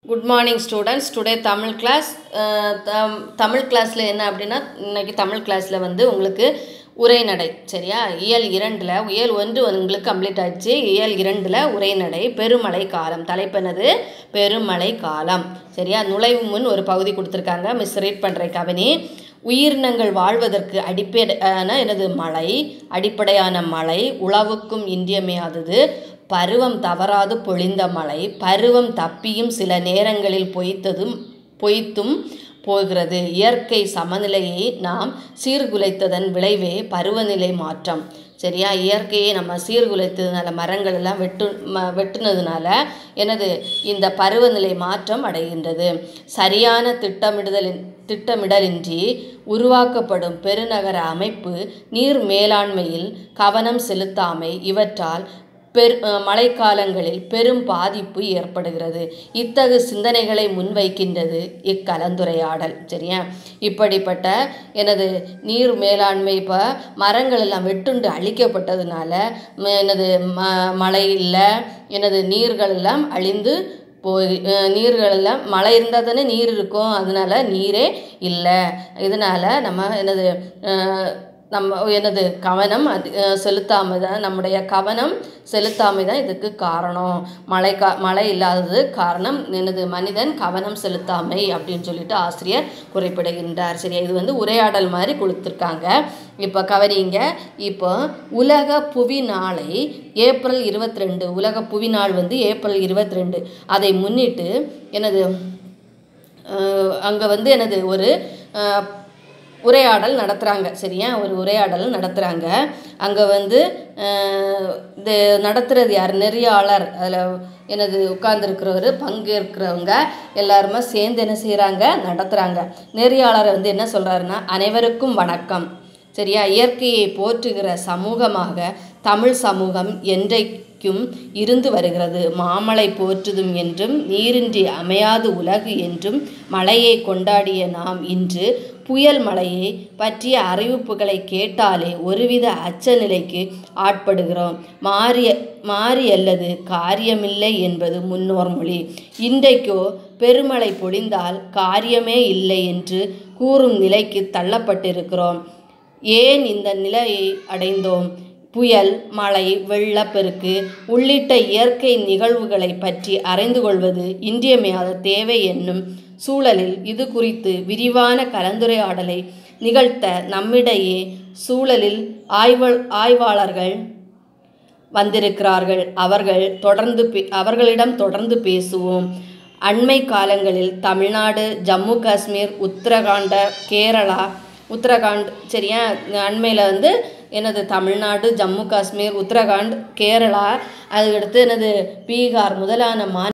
good morning students today Tamil class Tamil கிளாஸில் என்ன அப்படின்னா இன்னைக்கு தமிழ் கிளாஸில் வந்து உங்களுக்கு உரைநடை சரியா இயல் இரண்டில் இயல் ஒன்று உங்களுக்கு கம்ப்ளீட் ஆயிடுச்சு இயல் இரண்டில் உரைநடை பெருமழை காலம் தலைப்பெனது பெருமழை காலம் சரியா நுழைவு முன் ஒரு பகுதி கொடுத்துருக்காங்க மிஸ் ரீட் பண்ணுற கவனி உயிரினங்கள் வாழ்வதற்கு அடிப்படையான எனது மழை அடிப்படையான மழை உழவுக்கும் இன்றியமையாதது பருவம் தவறாது பொழிந்த மழை பருவம் தப்பியும் சில நேரங்களில் பொய்த்ததும் பொய்த்தும் போகிறது இயற்கை சமநிலையை நாம் சீர்குலைத்ததன் விளைவே பருவநிலை மாற்றம் சரியா இயற்கையை நம்ம சீர்குலைத்ததுனால மரங்கள் எல்லாம் வெட்டு ம வெட்டுனதுனால எனது இந்த பருவநிலை மாற்றம் அடைகின்றது சரியான திட்டமிடுதலின் திட்டமிடலின்றி உருவாக்கப்படும் பெருநகர அமைப்பு நீர் மேலாண்மையில் கவனம் செலுத்தாமை இவற்றால் பெரு மழைக்காலங்களில் பெரும் பாதிப்பு ஏற்படுகிறது இத்தகு சிந்தனைகளை முன்வைக்கின்றது இக்கலந்துரையாடல் சரியா இப்படிப்பட்ட எனது நீர் மேலாண்மை இப்போ மரங்கள் எல்லாம் வெட்டுண்டு அழிக்கப்பட்டதுனால எனது ம மழை இல்லை எனது நீர்கள் எல்லாம் அழிந்து போய் நீர்களெல்லாம் மழை இருந்தால் தானே நீர் இருக்கும் அதனால நீரே இல்லை இதனால் நம்ம எனது நம்ம எனது கவனம் அது செலுத்தாமல் தான் நம்முடைய கவனம் செலுத்தாமல் தான் இதுக்கு காரணம் மழை கா மழை இல்லாதது காரணம் எனது மனிதன் கவனம் செலுத்தாமை அப்படின்னு சொல்லிட்டு ஆசிரியர் குறிப்பிடுகின்றார் சரியா இது வந்து உரையாடல் மாதிரி கொடுத்துருக்காங்க இப்போ கவரிங்க இப்போ உலக புவி நாளை ஏப்ரல் இருபத்தி ரெண்டு உலக புவி நாள் வந்து ஏப்ரல் இருபத்தி ரெண்டு அதை முன்னிட்டு எனது அங்கே வந்து எனது ஒரு உரையாடல் நடத்துகிறாங்க சரியா ஒரு உரையாடல் நடத்துகிறாங்க அங்கே வந்து இது நடத்துகிறது யார் நெறியாளர் அதில் எனது உட்கார்ந்துருக்கிறவர் பங்கேற்கிறவங்க எல்லாருமே சேர்ந்து என்ன செய்கிறாங்க நடத்துகிறாங்க நெறியாளர் வந்து என்ன சொல்கிறாருன்னா அனைவருக்கும் வணக்கம் சரியா இயற்கையை போற்றுகிற சமூகமாக தமிழ் சமூகம் என்றைக்கும் இருந்து வருகிறது மாமலை போற்றுதும் என்றும் நீரின்றி அமையாது உலகு என்றும் மழையை கொண்டாடிய நாம் இன்று புயல் மழையை பற்றிய அறிவிப்புகளை கேட்டாலே ஒருவித அச்ச நிலைக்கு ஆட்படுகிறோம் மாறிய மாறி அல்லது காரியமில்லை என்பது முன்னோர் மொழி இன்றைக்கோ பெருமழை பொழிந்தால் காரியமே இல்லை என்று கூறும் நிலைக்கு தள்ளப்பட்டிருக்கிறோம் ஏன் இந்த நிலையை அடைந்தோம் புயல் மழை வெள்ளப்பெருக்கு உள்ளிட்ட இயற்கை நிகழ்வுகளை பற்றி அறிந்து கொள்வது இன்றியமையாத தேவை என்னும் சூழலில் இது குறித்து விரிவான கலந்துரையாடலை நிகழ்த்த நம்மிடையே சூழலில் ஆய்வ ஆய்வாளர்கள் வந்திருக்கிறார்கள் அவர்கள் தொடர்ந்து அவர்களிடம் தொடர்ந்து பேசுவோம் அண்மை காலங்களில் தமிழ்நாடு ஜம்மு காஷ்மீர் உத்தரகாண்ட கேரளா உத்தரகாண்ட் சரியா அண்மையில் வந்து எனது தமிழ்நாடு ஜம்மு காஷ்மீர் உத்தரகாண்ட் கேரளா அதுக்கடுத்து எனது பீகார் முதலான மா